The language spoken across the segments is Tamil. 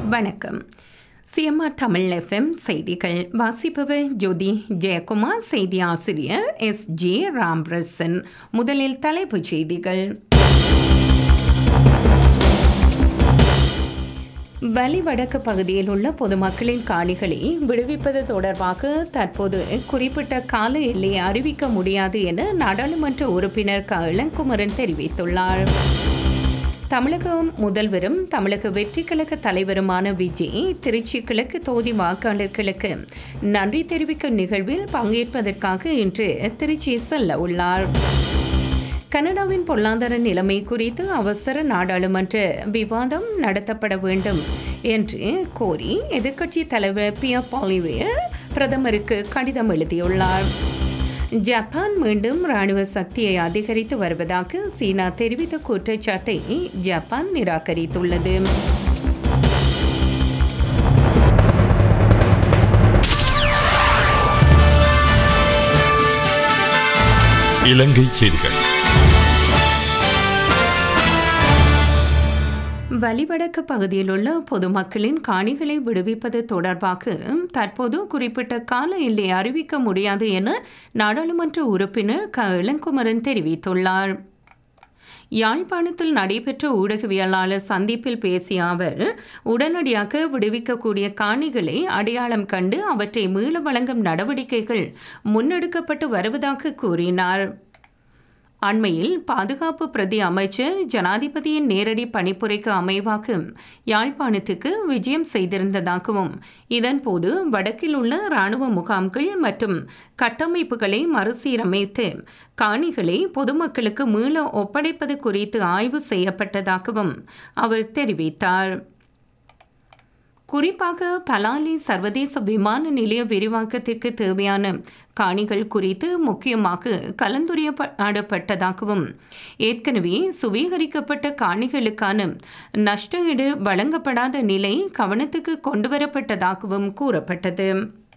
வணக்கம் சிஎம்ஆர் தமிழ் எஃப்எம் செய்திகள் வாசிப்பவர் ஜோதி ஜெயக்குமார் செய்தி ஆசிரியர் எஸ் ஜே ராம்ரசன் முதலில் தலைப்புச் செய்திகள் வலி வடக்கு பகுதியில் உள்ள பொதுமக்களின் காணிகளை விடுவிப்பது தொடர்பாக தற்போது குறிப்பிட்ட கால எல்லையை அறிவிக்க முடியாது என நாடாளுமன்ற உறுப்பினர் க இளங்குமரன் தெரிவித்துள்ளார் தமிழக முதல்வரும் தமிழக வெற்றி கழக தலைவருமான விஜய் திருச்சி கிழக்கு தொகுதி வாக்காளர்களுக்கு நன்றி தெரிவிக்கும் நிகழ்வில் பங்கேற்பதற்காக இன்று திருச்சி செல்ல உள்ளார் கனடாவின் பொருளாதார நிலைமை குறித்து அவசர நாடாளுமன்ற விவாதம் நடத்தப்பட வேண்டும் என்று கோரி எதிர்க்கட்சி தலைவர் பியா பாலிவேர் பிரதமருக்கு கடிதம் எழுதியுள்ளார் ஜப்பான் மீண்டும் ராணுவ சக்தியை அதிகரித்து வருவதாக சீனா தெரிவித்த குற்றச்சாட்டை ஜப்பான் நிராகரித்துள்ளது இலங்கை செய்திகள் வலிவடக்கு பகுதியில் உள்ள பொதுமக்களின் காணிகளை விடுவிப்பது தொடர்பாக தற்போது குறிப்பிட்ட கால எல்லை அறிவிக்க முடியாது என நாடாளுமன்ற உறுப்பினர் க இளங்குமரன் தெரிவித்துள்ளார் யாழ்ப்பாணத்தில் நடைபெற்ற ஊடகவியலாளர் சந்திப்பில் பேசிய அவர் உடனடியாக விடுவிக்கக்கூடிய காணிகளை அடையாளம் கண்டு அவற்றை மீள வழங்கும் நடவடிக்கைகள் முன்னெடுக்கப்பட்டு வருவதாக கூறினார் அண்மையில் பாதுகாப்பு பிரதி அமைச்சர் ஜனாதிபதியின் நேரடி பணிப்புரைக்கு அமைவாக யாழ்ப்பாணத்துக்கு விஜயம் செய்திருந்ததாகவும் இதன்போது வடக்கில் உள்ள இராணுவ முகாம்கள் மற்றும் கட்டமைப்புகளை மறுசீரமைத்து காணிகளை பொதுமக்களுக்கு மீள ஒப்படைப்பது குறித்து ஆய்வு செய்யப்பட்டதாகவும் அவர் தெரிவித்தார் குறிப்பாக பலாலி சர்வதேச விமான நிலைய விரிவாக்கத்திற்கு தேவையான காணிகள் குறித்து முக்கியமாக கலந்துரையாடப்பட்டதாகவும் ஏற்கனவே சுவீகரிக்கப்பட்ட காணிகளுக்கான நஷ்டஈடு வழங்கப்படாத நிலை கவனத்துக்கு கொண்டுவரப்பட்டதாகவும் கூறப்பட்டது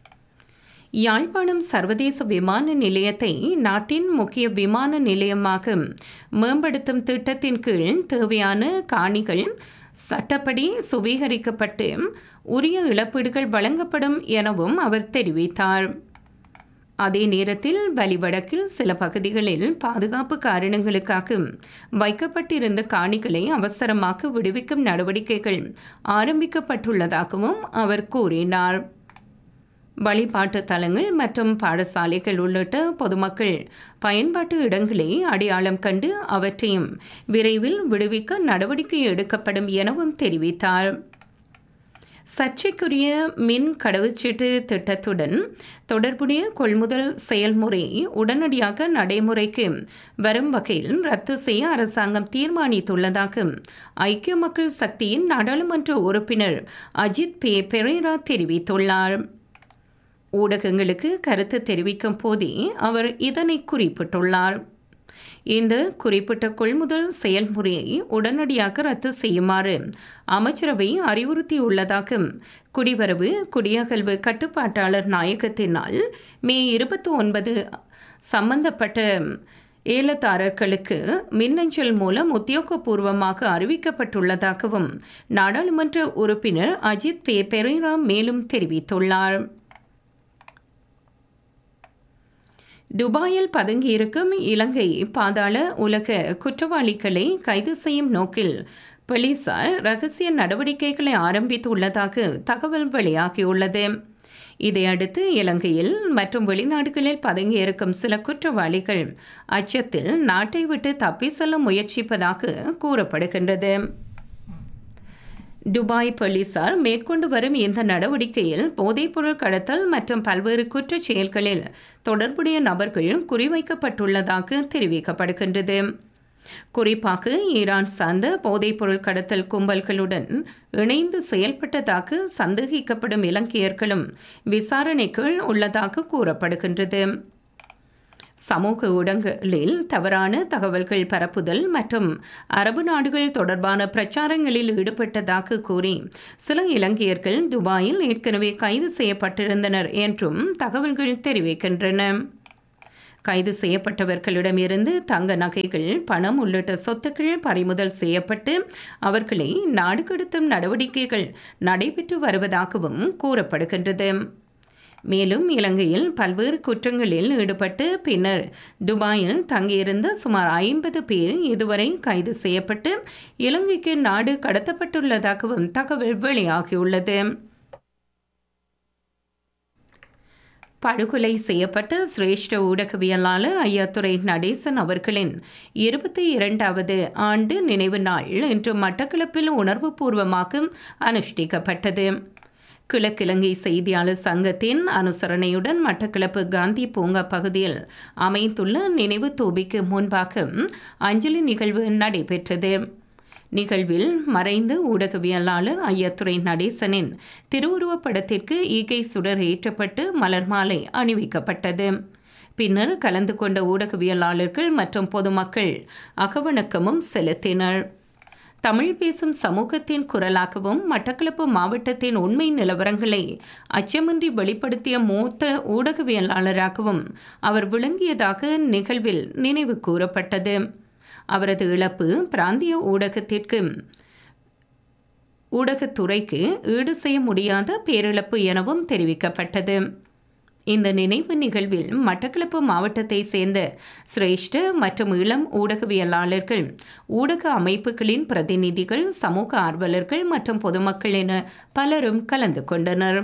யாழ்ப்பாணம் சர்வதேச விமான நிலையத்தை நாட்டின் முக்கிய விமான நிலையமாக மேம்படுத்தும் திட்டத்தின் கீழ் தேவையான காணிகள் சட்டப்படி சுவீகரிக்கப்பட்டு உரிய இழப்பீடுகள் வழங்கப்படும் எனவும் அவர் தெரிவித்தார் அதே நேரத்தில் வலிவடக்கில் சில பகுதிகளில் பாதுகாப்பு காரணங்களுக்காக வைக்கப்பட்டிருந்த காணிகளை அவசரமாக விடுவிக்கும் நடவடிக்கைகள் ஆரம்பிக்கப்பட்டுள்ளதாகவும் அவர் கூறினார் வழிபாட்டு தலங்கள் மற்றும் பாடசாலைகள் உள்ளிட்ட பொதுமக்கள் பயன்பாட்டு இடங்களை அடையாளம் கண்டு அவற்றையும் விரைவில் விடுவிக்க நடவடிக்கை எடுக்கப்படும் எனவும் தெரிவித்தார் சர்ச்சைக்குரிய மின் கடவுச்சீட்டு திட்டத்துடன் தொடர்புடைய கொள்முதல் செயல்முறை உடனடியாக நடைமுறைக்கு வரும் வகையில் ரத்து செய்ய அரசாங்கம் தீர்மானித்துள்ளதாக ஐக்கிய மக்கள் சக்தியின் நாடாளுமன்ற உறுப்பினர் அஜித் பே பெரேரா தெரிவித்துள்ளார் ஊடகங்களுக்கு கருத்து தெரிவிக்கும் போதே அவர் இதனை குறிப்பிட்டுள்ளார் இந்த குறிப்பிட்ட கொள்முதல் செயல்முறையை உடனடியாக ரத்து செய்யுமாறு அமைச்சரவை அறிவுறுத்தியுள்ளதாக குடிவரவு குடியகல்வு கட்டுப்பாட்டாளர் நாயகத்தினால் மே இருபத்தி ஒன்பது சம்பந்தப்பட்ட ஏலதாரர்களுக்கு மின்னஞ்சல் மூலம் உத்தியோகபூர்வமாக அறிவிக்கப்பட்டுள்ளதாகவும் நாடாளுமன்ற உறுப்பினர் அஜித் பே பெரேரா மேலும் தெரிவித்துள்ளார் துபாயில் பதுங்கியிருக்கும் இலங்கை பாதாள உலக குற்றவாளிகளை கைது செய்யும் நோக்கில் போலீசார் ரகசிய நடவடிக்கைகளை ஆரம்பித்துள்ளதாக தகவல் வெளியாகியுள்ளது இதையடுத்து இலங்கையில் மற்றும் வெளிநாடுகளில் பதுங்கியிருக்கும் சில குற்றவாளிகள் அச்சத்தில் நாட்டை விட்டு தப்பி செல்ல முயற்சிப்பதாக கூறப்படுகின்றது துபாய் போலீசார் மேற்கொண்டு வரும் இந்த நடவடிக்கையில் போதைப்பொருள் கடத்தல் மற்றும் பல்வேறு குற்றச் செயல்களில் தொடர்புடைய நபர்கள் குறிவைக்கப்பட்டுள்ளதாக தெரிவிக்கப்படுகின்றது குறிப்பாக ஈரான் சார்ந்த போதைப்பொருள் கடத்தல் கும்பல்களுடன் இணைந்து செயல்பட்டதாக சந்தேகிக்கப்படும் இலங்கையர்களும் விசாரணைக்குள் உள்ளதாக கூறப்படுகின்றது சமூக ஊடகங்களில் தவறான தகவல்கள் பரப்புதல் மற்றும் அரபு நாடுகள் தொடர்பான பிரச்சாரங்களில் ஈடுபட்டதாக கூறி சில இலங்கையர்கள் துபாயில் ஏற்கனவே கைது செய்யப்பட்டிருந்தனர் என்றும் தகவல்கள் தெரிவிக்கின்றன கைது செய்யப்பட்டவர்களிடமிருந்து தங்க நகைகள் பணம் உள்ளிட்ட சொத்துக்கள் பறிமுதல் செய்யப்பட்டு அவர்களை நாடு கடத்தும் நடவடிக்கைகள் நடைபெற்று வருவதாகவும் கூறப்படுகின்றது மேலும் இலங்கையில் பல்வேறு குற்றங்களில் ஈடுபட்டு பின்னர் துபாயில் தங்கியிருந்த சுமார் ஐம்பது பேர் இதுவரை கைது செய்யப்பட்டு இலங்கைக்கு நாடு கடத்தப்பட்டுள்ளதாகவும் தகவல் வெளியாகியுள்ளது படுகொலை செய்யப்பட்ட சிரேஷ்ட ஊடகவியலாளர் ஐயாத்துறை நடேசன் அவர்களின் இருபத்தி இரண்டாவது ஆண்டு நினைவு நாள் இன்று மட்டக்களப்பில் உணர்வுபூர்வமாக அனுஷ்டிக்கப்பட்டது கிழக்கிழங்கை செய்தியாளர் சங்கத்தின் அனுசரணையுடன் மட்டக்களப்பு காந்தி பூங்கா பகுதியில் அமைந்துள்ள நினைவு தூபிக்கு முன்பாக அஞ்சலி நிகழ்வு நடைபெற்றது நிகழ்வில் மறைந்த ஊடகவியலாளர் ஐயத்துறை நடேசனின் திருவுருவப் படத்திற்கு ஈகை சுடர் ஏற்றப்பட்டு மலர் மாலை அணிவிக்கப்பட்டது பின்னர் கலந்து கொண்ட ஊடகவியலாளர்கள் மற்றும் பொதுமக்கள் அகவணக்கமும் செலுத்தினர் தமிழ் பேசும் சமூகத்தின் குரலாகவும் மட்டக்களப்பு மாவட்டத்தின் உண்மை நிலவரங்களை அச்சமின்றி வெளிப்படுத்திய மூத்த ஊடகவியலாளராகவும் அவர் விளங்கியதாக நிகழ்வில் நினைவு கூறப்பட்டது அவரது இழப்பு பிராந்திய ஊடகத்திற்கு ஊடகத்துறைக்கு ஈடு செய்ய முடியாத பேரிழப்பு எனவும் தெரிவிக்கப்பட்டது இந்த நினைவு நிகழ்வில் மட்டக்களப்பு மாவட்டத்தை சேர்ந்த சிரேஷ்ட மற்றும் இளம் ஊடகவியலாளர்கள் ஊடக அமைப்புகளின் பிரதிநிதிகள் சமூக ஆர்வலர்கள் மற்றும் பொதுமக்கள் என பலரும் கலந்து கொண்டனர்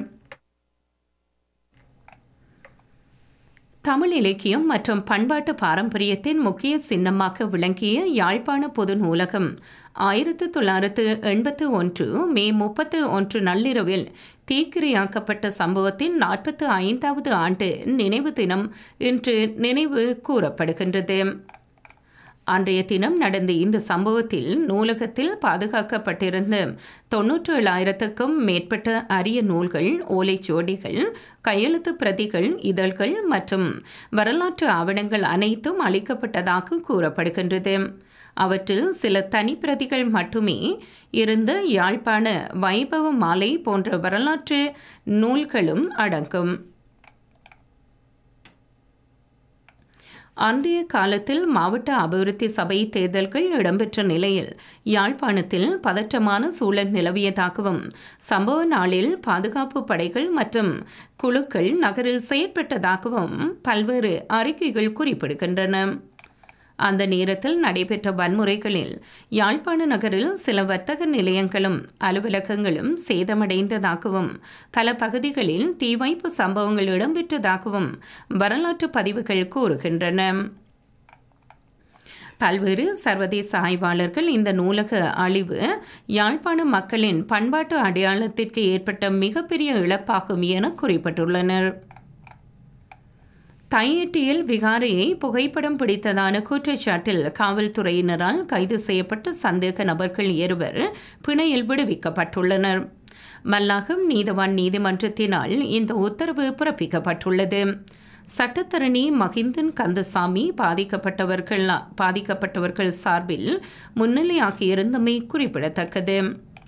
தமிழ் இலக்கியம் மற்றும் பண்பாட்டு பாரம்பரியத்தின் முக்கிய சின்னமாக விளங்கிய யாழ்ப்பாண பொது நூலகம் ஆயிரத்து தொள்ளாயிரத்து எண்பத்து ஒன்று மே முப்பத்து ஒன்று நள்ளிரவில் தீக்கிரையாக்கப்பட்ட சம்பவத்தின் நாற்பத்து ஐந்தாவது ஆண்டு நினைவு தினம் இன்று நினைவு கூறப்படுகின்றது அன்றைய தினம் நடந்த இந்த சம்பவத்தில் நூலகத்தில் பாதுகாக்கப்பட்டிருந்த தொன்னூற்று ஏழாயிரத்துக்கும் மேற்பட்ட அரிய நூல்கள் ஓலைச்சுவடிகள் கையெழுத்து பிரதிகள் இதழ்கள் மற்றும் வரலாற்று ஆவணங்கள் அனைத்தும் அளிக்கப்பட்டதாக கூறப்படுகின்றது அவற்றில் சில தனிப்பிரதிகள் மட்டுமே இருந்த யாழ்ப்பாண வைபவ மாலை போன்ற வரலாற்று நூல்களும் அடங்கும் அன்றைய காலத்தில் மாவட்ட அபிவிருத்தி சபை தேர்தல்கள் இடம்பெற்ற நிலையில் யாழ்ப்பாணத்தில் பதற்றமான சூழல் நிலவியதாகவும் சம்பவ நாளில் பாதுகாப்பு படைகள் மற்றும் குழுக்கள் நகரில் செயற்பட்டதாகவும் பல்வேறு அறிக்கைகள் குறிப்பிடுகின்றன அந்த நேரத்தில் நடைபெற்ற வன்முறைகளில் யாழ்ப்பாண நகரில் சில வர்த்தக நிலையங்களும் அலுவலகங்களும் சேதமடைந்ததாகவும் பல பகுதிகளில் தீவைப்பு சம்பவங்கள் இடம்பெற்றதாகவும் வரலாற்று பதிவுகள் கூறுகின்றன பல்வேறு சர்வதேச ஆய்வாளர்கள் இந்த நூலக அழிவு யாழ்ப்பாண மக்களின் பண்பாட்டு அடையாளத்திற்கு ஏற்பட்ட மிகப்பெரிய இழப்பாகும் என குறிப்பிட்டுள்ளனர் தையட்டியில் விகாரையை புகைப்படம் பிடித்ததான குற்றச்சாட்டில் காவல்துறையினரால் கைது செய்யப்பட்ட சந்தேக நபர்கள் இருவர் பிணையில் விடுவிக்கப்பட்டுள்ளனர் மல்லாகம் நீதவான் நீதிமன்றத்தினால் இந்த உத்தரவு பிறப்பிக்கப்பட்டுள்ளது சட்டத்தரணி மகிந்தன் கந்தசாமி பாதிக்கப்பட்டவர்கள் பாதிக்கப்பட்டவர்கள் சார்பில் முன்னிலையாகியிருந்தமை குறிப்பிடத்தக்கது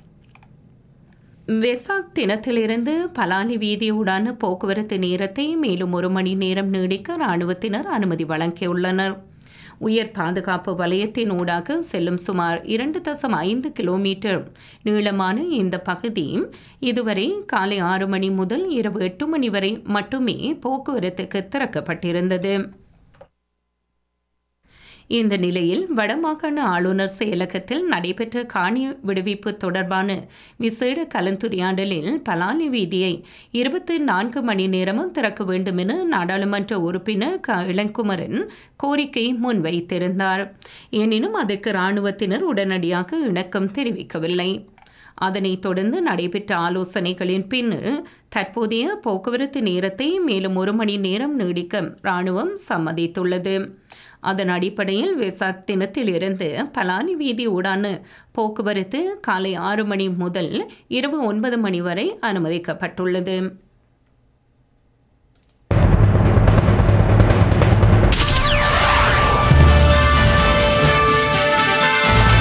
வெசாக் தினத்திலிருந்து பலாலி வீதியூடான போக்குவரத்து நேரத்தை மேலும் ஒரு மணி நேரம் நீடிக்க இராணுவத்தினர் அனுமதி வழங்கியுள்ளனர் உயர் பாதுகாப்பு வலயத்தின் ஊடாக செல்லும் சுமார் இரண்டு தசம் ஐந்து கிலோமீட்டர் நீளமான இந்த பகுதி இதுவரை காலை ஆறு மணி முதல் இரவு எட்டு மணி வரை மட்டுமே போக்குவரத்துக்கு திறக்கப்பட்டிருந்தது இந்த நிலையில் வடமாகாண ஆளுநர் செயலகத்தில் நடைபெற்ற காணி விடுவிப்பு தொடர்பான விசேட கலந்துரையாடலில் பலாலி வீதியை இருபத்தி நான்கு மணி நேரமும் திறக்க வேண்டும் என நாடாளுமன்ற உறுப்பினர் க இளங்குமரன் கோரிக்கை முன்வைத்திருந்தார் எனினும் அதற்கு இராணுவத்தினர் உடனடியாக இணக்கம் தெரிவிக்கவில்லை அதனைத் தொடர்ந்து நடைபெற்ற ஆலோசனைகளின் பின்னர் தற்போதைய போக்குவரத்து நேரத்தை மேலும் ஒரு மணி நேரம் நீடிக்க இராணுவம் சம்மதித்துள்ளது அதன் அடிப்படையில் வெசாக் தினத்திலிருந்து பலானி வீதி ஊடான போக்குவரத்து காலை ஆறு மணி முதல் இரவு ஒன்பது மணி வரை அனுமதிக்கப்பட்டுள்ளது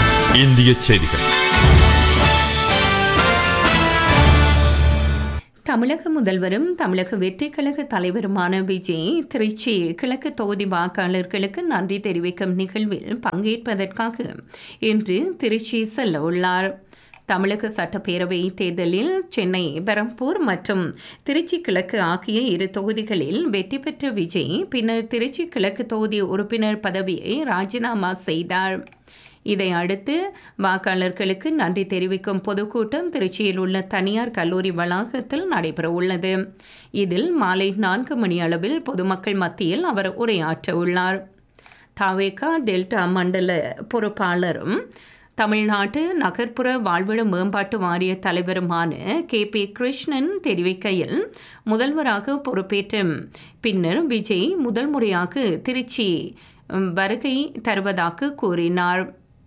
இந்திய செய்திகள் தமிழக முதல்வரும் தமிழக வெற்றி கழக தலைவருமான விஜய் திருச்சி கிழக்கு தொகுதி வாக்காளர்களுக்கு நன்றி தெரிவிக்கும் நிகழ்வில் பங்கேற்பதற்காக இன்று திருச்சி செல்ல உள்ளார் தமிழக சட்டப்பேரவை தேர்தலில் சென்னை பெரம்பூர் மற்றும் திருச்சி கிழக்கு ஆகிய இரு தொகுதிகளில் வெற்றி பெற்ற விஜய் பின்னர் திருச்சி கிழக்கு தொகுதி உறுப்பினர் பதவியை ராஜினாமா செய்தார் இதை அடுத்து வாக்காளர்களுக்கு நன்றி தெரிவிக்கும் பொதுக்கூட்டம் திருச்சியில் உள்ள தனியார் கல்லூரி வளாகத்தில் நடைபெறவுள்ளது இதில் மாலை நான்கு மணி அளவில் பொதுமக்கள் மத்தியில் அவர் உரையாற்ற உள்ளார் தாவேகா டெல்டா மண்டல பொறுப்பாளரும் தமிழ்நாட்டு நகர்ப்புற வாழ்விட மேம்பாட்டு வாரிய தலைவருமான கே பி கிருஷ்ணன் தெரிவிக்கையில் முதல்வராக பொறுப்பேற்ற பின்னர் விஜய் முதல் முறையாக திருச்சி வருகை தருவதாக கூறினார்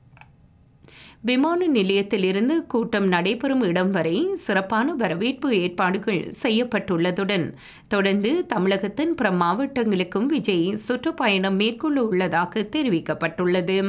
விமான நிலையத்திலிருந்து கூட்டம் நடைபெறும் இடம் வரை சிறப்பான வரவேற்பு ஏற்பாடுகள் செய்யப்பட்டுள்ளதுடன் தொடர்ந்து தமிழகத்தின் பிற மாவட்டங்களுக்கும் விஜய் சுற்றுப்பயணம் மேற்கொள்ள உள்ளதாக தெரிவிக்கப்பட்டுள்ளது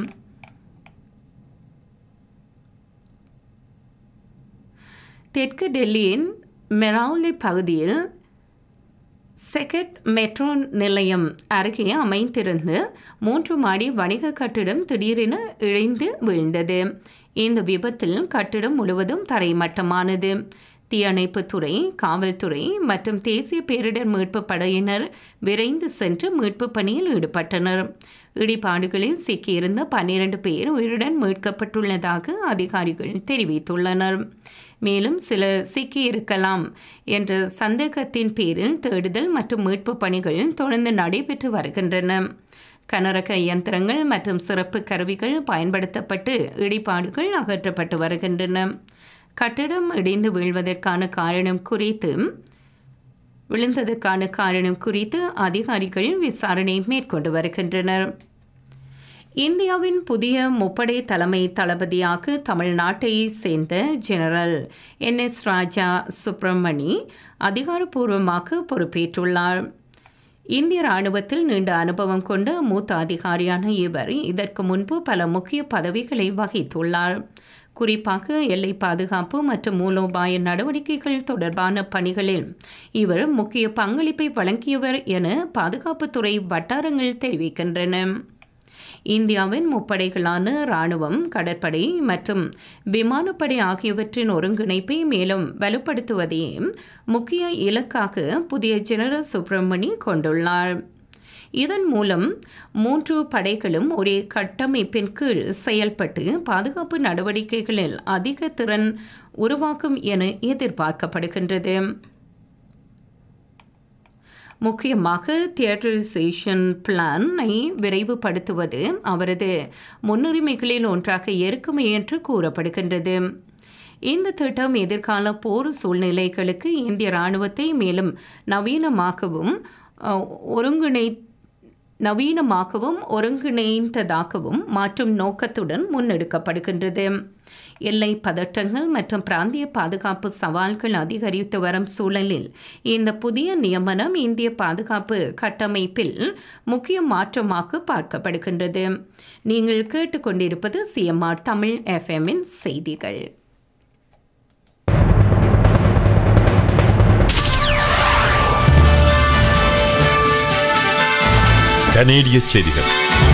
தெற்கு டெல்லியின் மெராவ்லி பகுதியில் செகட் மெட்ரோ நிலையம் அருகே அமைந்திருந்து மூன்று மாடி வணிக கட்டிடம் திடீரென இழைந்து வீழ்ந்தது இந்த விபத்தில் கட்டிடம் முழுவதும் தரைமட்டமானது தீயணைப்புத்துறை காவல்துறை மற்றும் தேசிய பேரிடர் மீட்பு படையினர் விரைந்து சென்று மீட்பு பணியில் ஈடுபட்டனர் இடிபாடுகளில் சிக்கியிருந்த பன்னிரண்டு பேர் உயிருடன் மீட்கப்பட்டுள்ளதாக அதிகாரிகள் தெரிவித்துள்ளனர் மேலும் சிலர் சிக்கியிருக்கலாம் என்ற சந்தேகத்தின் பேரில் தேடுதல் மற்றும் மீட்பு பணிகள் தொடர்ந்து நடைபெற்று வருகின்றன கனரக இயந்திரங்கள் மற்றும் சிறப்பு கருவிகள் பயன்படுத்தப்பட்டு இடிபாடுகள் அகற்றப்பட்டு வருகின்றன கட்டிடம் இடிந்து வீழ்வதற்கான காரணம் குறித்து விழுந்ததற்கான காரணம் குறித்து அதிகாரிகள் விசாரணை மேற்கொண்டு வருகின்றனர் இந்தியாவின் புதிய முப்படை தலைமை தளபதியாக தமிழ்நாட்டை சேர்ந்த general N S Raja Subramani அதிகாரப்பூர்வமாக பொறுப்பேற்றுள்ளார் இந்திய ராணுவத்தில் நீண்ட அனுபவம் கொண்ட மூத்த அதிகாரியான இவர் இதற்கு முன்பு பல முக்கிய பதவிகளை வகித்துள்ளார் குறிப்பாக எல்லை பாதுகாப்பு மற்றும் மூலோபாய நடவடிக்கைகள் தொடர்பான பணிகளில் இவர் முக்கிய பங்களிப்பை வழங்கியவர் என பாதுகாப்புத்துறை வட்டாரங்கள் தெரிவிக்கின்றன இந்தியாவின் முப்படைகளான இராணுவம் கடற்படை மற்றும் விமானப்படை ஆகியவற்றின் ஒருங்கிணைப்பை மேலும் வலுப்படுத்துவதே முக்கிய இலக்காக புதிய ஜெனரல் சுப்பிரமணி கொண்டுள்ளார் இதன் மூலம் மூன்று படைகளும் ஒரே கட்டமைப்பின் கீழ் செயல்பட்டு பாதுகாப்பு நடவடிக்கைகளில் அதிக திறன் உருவாக்கும் என எதிர்பார்க்கப்படுகின்றது முக்கியமாக தியேட்டரைசேஷன் பிளானை விரைவுபடுத்துவது அவரது முன்னுரிமைகளில் ஒன்றாக இருக்குமே என்று கூறப்படுகின்றது இந்த திட்டம் எதிர்கால போர் சூழ்நிலைகளுக்கு இந்திய இராணுவத்தை மேலும் நவீனமாகவும் ஒருங்கிணை நவீனமாகவும் ஒருங்கிணைந்ததாகவும் மாற்றும் நோக்கத்துடன் முன்னெடுக்கப்படுகின்றது எல்லை பதற்றங்கள் மற்றும் பிராந்திய பாதுகாப்பு சவால்கள் அதிகரித்து வரும் சூழலில் இந்த புதிய நியமனம் இந்திய பாதுகாப்பு கட்டமைப்பில் முக்கிய மாற்றமாக பார்க்கப்படுகின்றது நீங்கள் கேட்டுக்கொண்டிருப்பது சிஎம்ஆர் தமிழ் எஃப்எம்மின் செய்திகள் கனேடிய செய்திகள்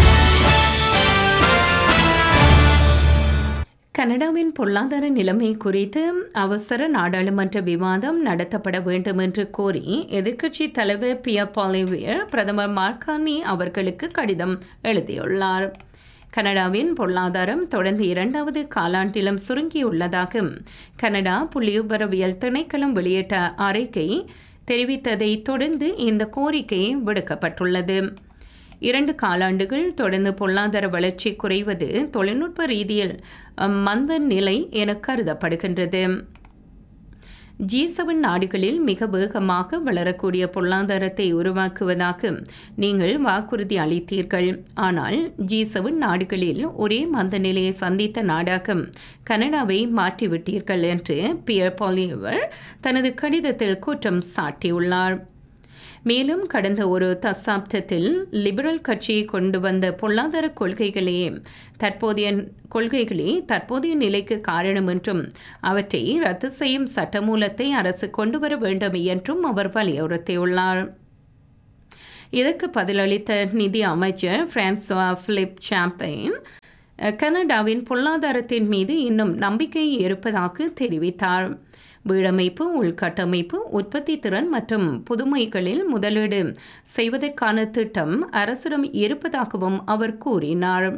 கனடாவின் பொருளாதார நிலைமை குறித்து அவசர நாடாளுமன்ற விவாதம் நடத்தப்பட வேண்டும் என்று கோரி எதிர்க்கட்சி தலைவர் பியர் பாலிவியர் பிரதமர் மார்கானி அவர்களுக்கு கடிதம் எழுதியுள்ளார் கனடாவின் பொருளாதாரம் தொடர்ந்து இரண்டாவது காலாண்டிலும் சுருங்கியுள்ளதாக கனடா புள்ளிவிவரவியல் திணைக்களம் வெளியிட்ட அறிக்கை தெரிவித்ததை தொடர்ந்து இந்த கோரிக்கை விடுக்கப்பட்டுள்ளது இரண்டு காலாண்டுகள் தொடர்ந்து பொருளாதார வளர்ச்சி குறைவது தொழில்நுட்ப ரீதியில் மந்த நிலை என கருதப்படுகின்றது ஜி செவன் நாடுகளில் மிக வேகமாக வளரக்கூடிய பொருளாதாரத்தை உருவாக்குவதாக நீங்கள் வாக்குறுதி அளித்தீர்கள் ஆனால் ஜி செவன் நாடுகளில் ஒரே மந்த நிலையை சந்தித்த நாடாக கனடாவை மாற்றிவிட்டீர்கள் என்று பியர் பாலியவர் தனது கடிதத்தில் குற்றம் சாட்டியுள்ளார் மேலும் கடந்த ஒரு தசாப்தத்தில் லிபரல் கட்சி கொண்டு வந்த பொருளாதார கொள்கைகளே தற்போதைய கொள்கைகளே தற்போதைய நிலைக்கு காரணம் என்றும் அவற்றை ரத்து செய்யும் சட்டமூலத்தை அரசு கொண்டு வர வேண்டும் என்றும் அவர் வலியுறுத்தியுள்ளார் இதற்கு பதிலளித்த நிதி அமைச்சர் பிரான்சுவா பிலிப் சாம்பெயின் கனடாவின் பொருளாதாரத்தின் மீது இன்னும் நம்பிக்கை இருப்பதாக தெரிவித்தார் வீடமைப்பு உள்கட்டமைப்பு உற்பத்தி திறன் மற்றும் புதுமைகளில் முதலீடு செய்வதற்கான திட்டம் அரசிடம் இருப்பதாகவும் அவர் கூறினார்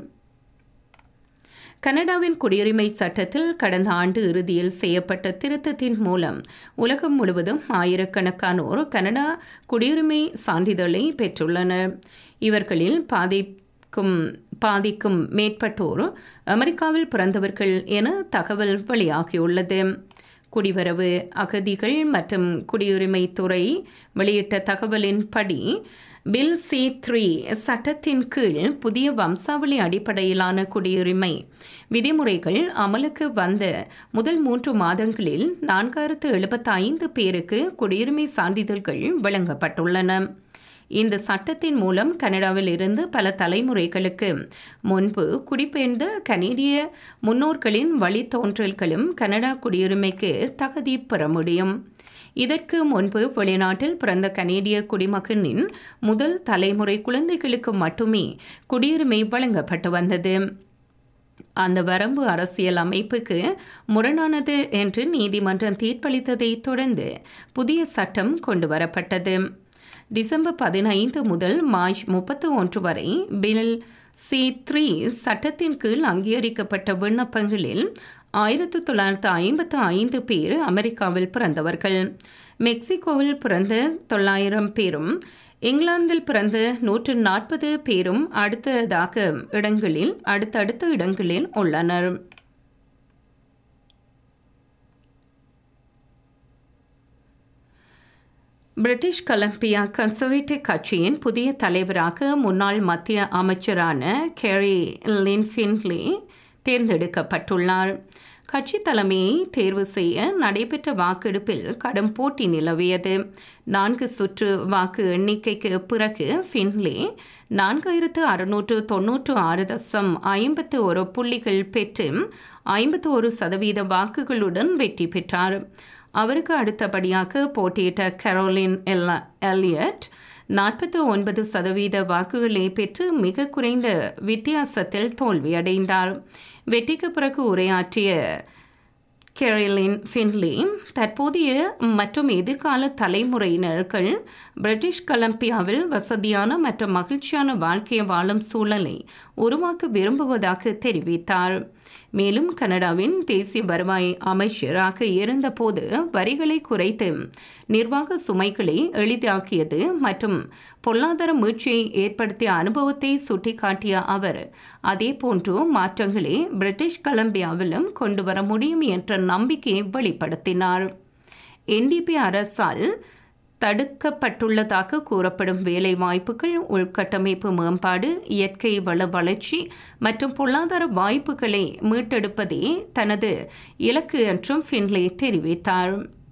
கனடாவின் குடியுரிமை சட்டத்தில் கடந்த ஆண்டு இறுதியில் செய்யப்பட்ட திருத்தத்தின் மூலம் உலகம் முழுவதும் ஆயிரக்கணக்கானோர் கனடா குடியுரிமை சான்றிதழை பெற்றுள்ளனர் இவர்களில் பாதிக்கும் பாதிக்கும் மேற்பட்டோர் அமெரிக்காவில் பிறந்தவர்கள் என தகவல் வெளியாகியுள்ளது குடிவரவு அகதிகள் மற்றும் குடியுரிமை துறை வெளியிட்ட தகவலின்படி பில் சி த்ரீ சட்டத்தின் கீழ் புதிய வம்சாவளி அடிப்படையிலான குடியுரிமை விதிமுறைகள் அமலுக்கு வந்த முதல் மூன்று மாதங்களில் நான்காயிரத்து எழுபத்தி ஐந்து பேருக்கு குடியுரிமை சான்றிதழ்கள் வழங்கப்பட்டுள்ளன இந்த சட்டத்தின் மூலம் கனடாவில் இருந்து பல தலைமுறைகளுக்கு முன்பு குடிபெயர்ந்த கனேடிய முன்னோர்களின் வழித்தோன்றல்களும் கனடா குடியுரிமைக்கு தகுதி பெற முடியும் இதற்கு முன்பு வெளிநாட்டில் பிறந்த கனேடிய குடிமகனின் முதல் தலைமுறை குழந்தைகளுக்கு மட்டுமே குடியுரிமை வழங்கப்பட்டு வந்தது அந்த வரம்பு அரசியல் அமைப்புக்கு முரணானது என்று நீதிமன்றம் தீர்ப்பளித்ததை தொடர்ந்து புதிய சட்டம் கொண்டு வரப்பட்டது டிசம்பர் பதினைந்து முதல் மார்ச் முப்பத்தி ஒன்று வரை பில் சி த்ரீ சட்டத்தின் கீழ் அங்கீகரிக்கப்பட்ட விண்ணப்பங்களில் ஆயிரத்து தொள்ளாயிரத்து ஐம்பத்து ஐந்து பேர் அமெரிக்காவில் பிறந்தவர்கள் மெக்சிகோவில் பிறந்த தொள்ளாயிரம் பேரும் இங்கிலாந்தில் பிறந்த நூற்று நாற்பது பேரும் அடுத்ததாக இடங்களில் அடுத்தடுத்த இடங்களில் உள்ளனர் பிரிட்டிஷ் கொலம்பியா கன்சர்வேட்டிவ் கட்சியின் புதிய தலைவராக முன்னாள் மத்திய அமைச்சரான கேரி லின்ஃபின்லி தேர்ந்தெடுக்கப்பட்டுள்ளார் கட்சி தலைமையை தேர்வு செய்ய நடைபெற்ற வாக்கெடுப்பில் கடும் போட்டி நிலவியது நான்கு சுற்று வாக்கு எண்ணிக்கைக்கு பிறகு ஃபின்லே நான்காயிரத்து அறுநூற்று தொன்னூற்று ஆறு தசம் ஐம்பத்து ஒரு புள்ளிகள் பெற்று ஐம்பத்து ஒரு சதவீத வாக்குகளுடன் வெற்றி பெற்றார் அவருக்கு அடுத்தபடியாக போட்டியிட்ட கரோலின் எல்ல எல்லியட் நாற்பத்தி ஒன்பது சதவீத வாக்குகளை பெற்று மிக குறைந்த வித்தியாசத்தில் தோல்வியடைந்தார் வெற்றிக்கு பிறகு உரையாற்றிய கெரிலின் ஃபின்லி தற்போதைய மற்றும் எதிர்கால தலைமுறையினர்கள் பிரிட்டிஷ் கொலம்பியாவில் வசதியான மற்றும் மகிழ்ச்சியான வாழ்க்கையை வாழும் சூழலை உருவாக்க விரும்புவதாக தெரிவித்தார் மேலும் கனடாவின் தேசிய வருவாய் அமைச்சராக இருந்தபோது வரிகளை குறைத்து நிர்வாக சுமைகளை எளிதாக்கியது மற்றும் பொருளாதார மீழ்ச்சியை ஏற்படுத்திய அனுபவத்தை சுட்டிக்காட்டிய அவர் அதேபோன்று மாற்றங்களை பிரிட்டிஷ் கொலம்பியாவிலும் கொண்டு வர முடியும் என்ற நம்பிக்கையை வெளிப்படுத்தினார் என்டிபி அரசால் தடுக்கப்பட்டுள்ளதாக கூறப்படும் வேலை வாய்ப்புகள் உள்கட்டமைப்பு மேம்பாடு இயற்கை வள வளர்ச்சி மற்றும் பொருளாதார வாய்ப்புகளை மீட்டெடுப்பதே தனது இலக்கு என்றும் ஃபின்லே தெரிவித்தார்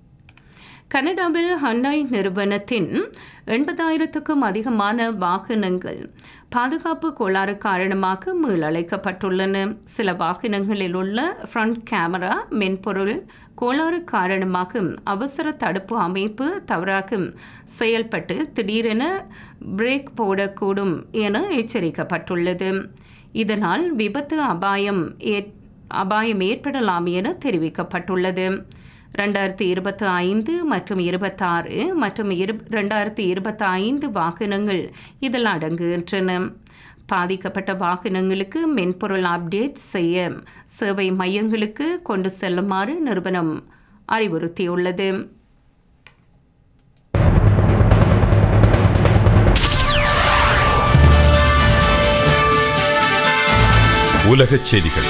கனடாவில் ஹண்டாய் நிறுவனத்தின் எண்பதாயிரத்துக்கும் அதிகமான வாகனங்கள் பாதுகாப்பு கோளாறு காரணமாக மீளழைக்கப்பட்டுள்ளன சில வாகனங்களில் உள்ள ஃப்ரண்ட் கேமரா மென்பொருள் கோளாறு காரணமாக அவசர தடுப்பு அமைப்பு தவறாக செயல்பட்டு திடீரென பிரேக் போடக்கூடும் என எச்சரிக்கப்பட்டுள்ளது இதனால் விபத்து அபாயம் ஏற் அபாயம் ஏற்படலாம் என தெரிவிக்கப்பட்டுள்ளது ரெண்டாயிரத்தி இருபத்தி ஐந்து மற்றும் இருபத்தாறு மற்றும் இரு ரெண்டாயிரத்தி இருபத்தி ஐந்து வாகனங்கள் இதில் அடங்குகின்றன பாதிக்கப்பட்ட வாகனங்களுக்கு மென்பொருள் அப்டேட் செய்ய சேவை மையங்களுக்கு கொண்டு செல்லுமாறு நிறுவனம் அறிவுறுத்தியுள்ளது உலகச் செய்திகள்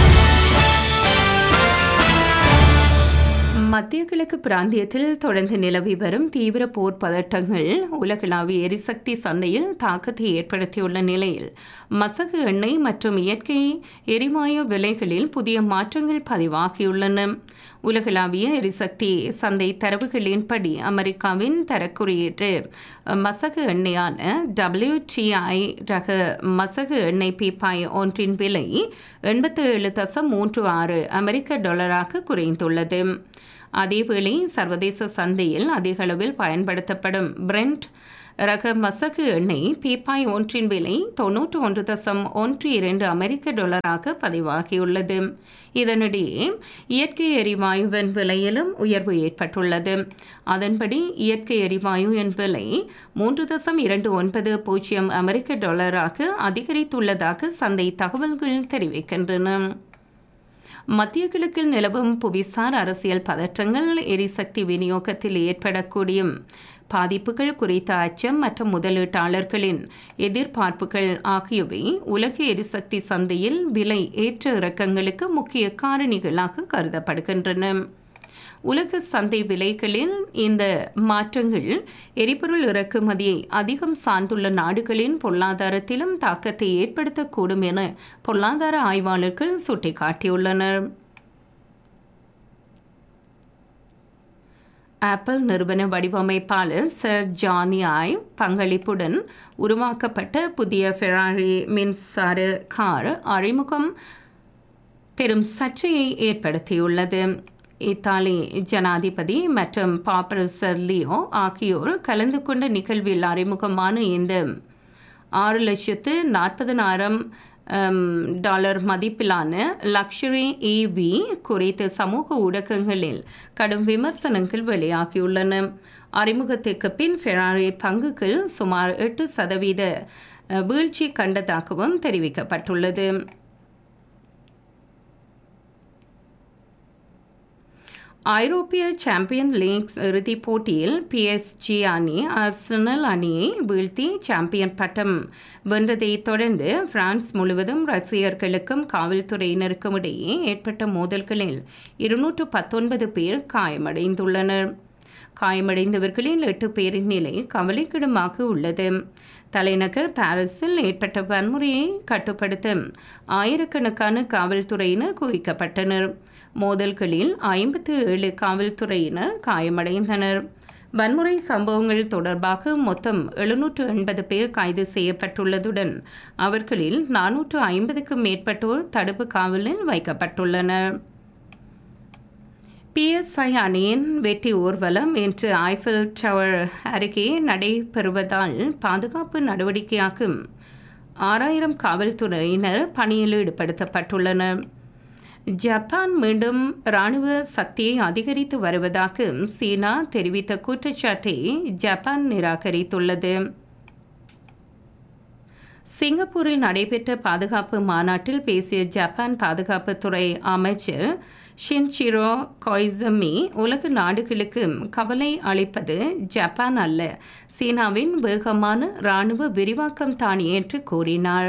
மத்திய கிழக்கு பிராந்தியத்தில் தொடர்ந்து நிலவி வரும் தீவிர போர் பதட்டங்கள் உலகளாவிய எரிசக்தி சந்தையில் தாக்கத்தை ஏற்படுத்தியுள்ள நிலையில் மசகு எண்ணெய் மற்றும் இயற்கை எரிவாயு விலைகளில் புதிய மாற்றங்கள் பதிவாகியுள்ளன உலகளாவிய எரிசக்தி சந்தை தரவுகளின்படி அமெரிக்காவின் தரக்குறியீட்டு மசகு எண்ணெயான WTI ரக மசகு எண்ணெய் பீப்பாய் ஒன்றின் விலை எண்பத்தி ஏழு தசம் மூன்று ஆறு அமெரிக்க டாலராக குறைந்துள்ளது அதேவேளை சர்வதேச சந்தையில் அதிக அளவில் பயன்படுத்தப்படும் பிரெண்ட் ரக மசகு எண்ணெய் பீப்பாய் ஒன்றின் விலை தொன்னூற்று ஒன்று தசம் ஒன்று இரண்டு அமெரிக்க டாலராக பதிவாகியுள்ளது இதனிடையே இயற்கை எரிவாயுவின் விலையிலும் உயர்வு ஏற்பட்டுள்ளது அதன்படி இயற்கை எரிவாயுவின் விலை மூன்று தசம் இரண்டு ஒன்பது பூஜ்ஜியம் அமெரிக்க டாலராக அதிகரித்துள்ளதாக சந்தை தகவல்கள் தெரிவிக்கின்றன மத்திய கிழக்கில் நிலவும் புவிசார் அரசியல் பதற்றங்கள் எரிசக்தி விநியோகத்தில் ஏற்படக்கூடிய பாதிப்புகள் குறித்த அச்சம் மற்றும் முதலீட்டாளர்களின் எதிர்பார்ப்புகள் ஆகியவை உலக எரிசக்தி சந்தையில் விலை ஏற்ற இறக்கங்களுக்கு முக்கிய காரணிகளாக கருதப்படுகின்றன உலக சந்தை விலைகளில் இந்த மாற்றங்கள் எரிபொருள் இறக்குமதியை அதிகம் சார்ந்துள்ள நாடுகளின் பொருளாதாரத்திலும் தாக்கத்தை ஏற்படுத்தக்கூடும் என பொருளாதார ஆய்வாளர்கள் சுட்டிக்காட்டியுள்ளனர் ஆப்பிள் நிறுவன வடிவமைப்பாளர் சர் ஜானி ஆய் பங்களிப்புடன் உருவாக்கப்பட்ட புதிய ஃபெராரி மின்சார கார் அறிமுகம் பெரும் சர்ச்சையை ஏற்படுத்தியுள்ளது இத்தாலி ஜனாதிபதி மற்றும் பாப்பர் சர்லியோ ஆகியோர் கலந்து கொண்ட நிகழ்வில் அறிமுகமான இந்த ஆறு லட்சத்து நாற்பதனாயிரம் டாலர் மதிப்பிலான லக்ஷரி இவி குறித்த சமூக ஊடகங்களில் கடும் விமர்சனங்கள் வெளியாகியுள்ளன அறிமுகத்திற்கு பின் ஃபெராரி பங்குகள் சுமார் எட்டு சதவீத வீழ்ச்சி கண்டதாகவும் தெரிவிக்கப்பட்டுள்ளது ஐரோப்பிய சாம்பியன் லீக் இறுதிப் போட்டியில் பிஎஸ்ஜி அணி அர்சனல் அணியை வீழ்த்தி சாம்பியன் பட்டம் வென்றதைத் தொடர்ந்து பிரான்ஸ் முழுவதும் ரசிகர்களுக்கும் காவல்துறையினருக்கும் இடையே ஏற்பட்ட மோதல்களில் இருநூற்று பத்தொன்பது பேர் காயமடைந்துள்ளனர் காயமடைந்தவர்களில் எட்டு பேரின் நிலை கவலைக்கிடமாக உள்ளது தலைநகர் பாரிஸில் ஏற்பட்ட வன்முறையை கட்டுப்படுத்த ஆயிரக்கணக்கான காவல்துறையினர் குவிக்கப்பட்டனர் மோதல்களில் ஐம்பத்து ஏழு காவல்துறையினர் காயமடைந்தனர் வன்முறை சம்பவங்கள் தொடர்பாக மொத்தம் எழுநூற்று எண்பது பேர் கைது செய்யப்பட்டுள்ளதுடன் அவர்களில் நானூற்று ஐம்பதுக்கும் மேற்பட்டோர் தடுப்பு காவலில் வைக்கப்பட்டுள்ளனர் பிஎஸ்ஐ அணியின் வெற்றி ஊர்வலம் இன்று ஐஃபில் டவர் அருகே நடைபெறுவதால் பாதுகாப்பு நடவடிக்கையாக ஆறாயிரம் காவல்துறையினர் பணியில் ஈடுபடுத்தப்பட்டுள்ளனர் ஜப்பான் மீண்டும் இராணுவ சக்தியை அதிகரித்து வருவதாக சீனா தெரிவித்த குற்றச்சாட்டை ஜப்பான் நிராகரித்துள்ளது சிங்கப்பூரில் நடைபெற்ற பாதுகாப்பு மாநாட்டில் பேசிய ஜப்பான் பாதுகாப்புத்துறை அமைச்சர் ஷின்சிரோ கொய்சமி உலக நாடுகளுக்கு கவலை அளிப்பது ஜப்பான் அல்ல சீனாவின் வேகமான இராணுவ விரிவாக்கம் தான் என்று கூறினார்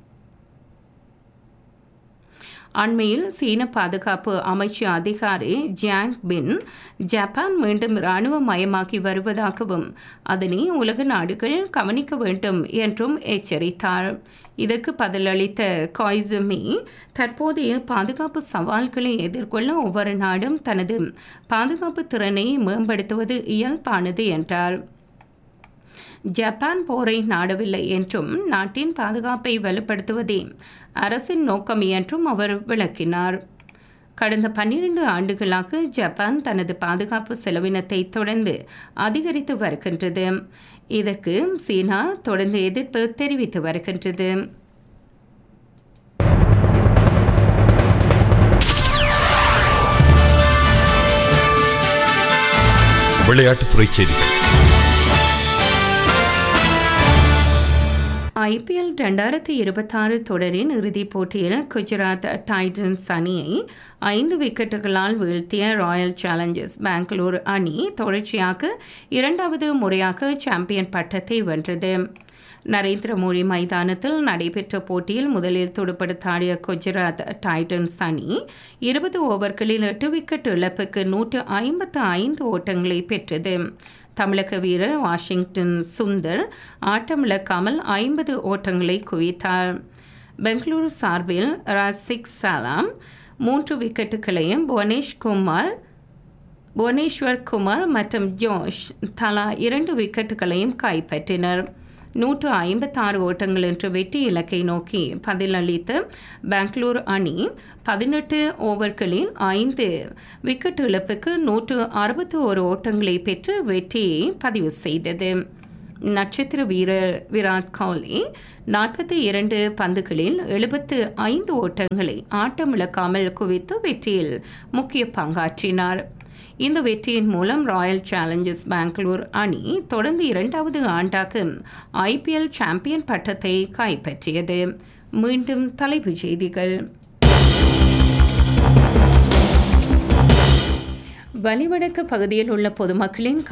அண்மையில் சீன பாதுகாப்பு அமைச்சு அதிகாரி ஜியாங் பின் ஜப்பான் மீண்டும் இராணுவ மயமாகி வருவதாகவும் அதனை உலக நாடுகள் கவனிக்க வேண்டும் என்றும் எச்சரித்தார் இதற்கு பதிலளித்த காய்சுமி தற்போதைய பாதுகாப்பு சவால்களை எதிர்கொள்ள ஒவ்வொரு நாடும் தனது பாதுகாப்பு திறனை மேம்படுத்துவது இயல்பானது என்றார் ஜப்பான் போரை நாடவில்லை என்றும் நாட்டின் பாதுகாப்பை வலுப்படுத்துவதே அரசின் நோக்கம் என்றும் அவர் விளக்கினார் கடந்த பன்னிரண்டு ஆண்டுகளாக ஜப்பான் தனது பாதுகாப்பு செலவினத்தை தொடர்ந்து அதிகரித்து வருகின்றது இதற்கு சீனா தொடர்ந்து எதிர்ப்பு தெரிவித்து வருகின்றது விளையாட்டுத்துறை செய்திகள் ஐபிஎல் ரெண்டாயிரத்தி இருபத்தாறு தொடரின் இறுதிப் போட்டியில் குஜராத் டைட்டன்ஸ் அணியை ஐந்து விக்கெட்டுகளால் வீழ்த்திய ராயல் சேலஞ்சர்ஸ் பெங்களூர் அணி தொடர்ச்சியாக இரண்டாவது முறையாக சாம்பியன் பட்டத்தை வென்றது நரேந்திர மோடி மைதானத்தில் நடைபெற்ற போட்டியில் முதலில் துடுப்படுத்தாடிய குஜராத் டைட்டன்ஸ் அணி இருபது ஓவர்களில் எட்டு விக்கெட் இழப்புக்கு நூற்று ஐம்பத்து ஐந்து ஓட்டங்களை பெற்றது தமிழக வீரர் வாஷிங்டன் சுந்தர் ஆட்டமிழக்காமல் ஐம்பது ஓட்டங்களை குவித்தார் பெங்களூரு சார்பில் ராசிக் சலாம் மூன்று விக்கெட்டுகளையும் புவனேஷ் குமார் புவனேஸ்வர் குமார் மற்றும் ஜோஷ் தலா இரண்டு விக்கெட்டுகளையும் கைப்பற்றினர் நூற்று ஐம்பத்தாறு ஓட்டங்கள் என்ற வெற்றி இலக்கை நோக்கி பதிலளித்த பெங்களூர் அணி பதினெட்டு ஓவர்களில் ஐந்து விக்கெட் இழப்புக்கு நூற்று அறுபத்தி ஒரு ஓட்டங்களை பெற்று வெற்றியை பதிவு செய்தது நட்சத்திர வீரர் விராட் கோலி நாற்பத்தி இரண்டு பந்துகளில் எழுபத்து ஐந்து ஓட்டங்களை ஆட்டமிழக்காமல் குவித்து வெற்றியில் முக்கிய பங்காற்றினார் இந்த வெற்றியின் மூலம் ராயல் சேலஞ்சர்ஸ் பெங்களூர் அணி தொடர்ந்து இரண்டாவது ஆண்டாக ஐபிஎல் சாம்பியன் பட்டத்தை கைப்பற்றியது மீண்டும் தலைப்புச் செய்திகள் வலிவடக்கு பகுதியில் உள்ள பொதுமக்களின்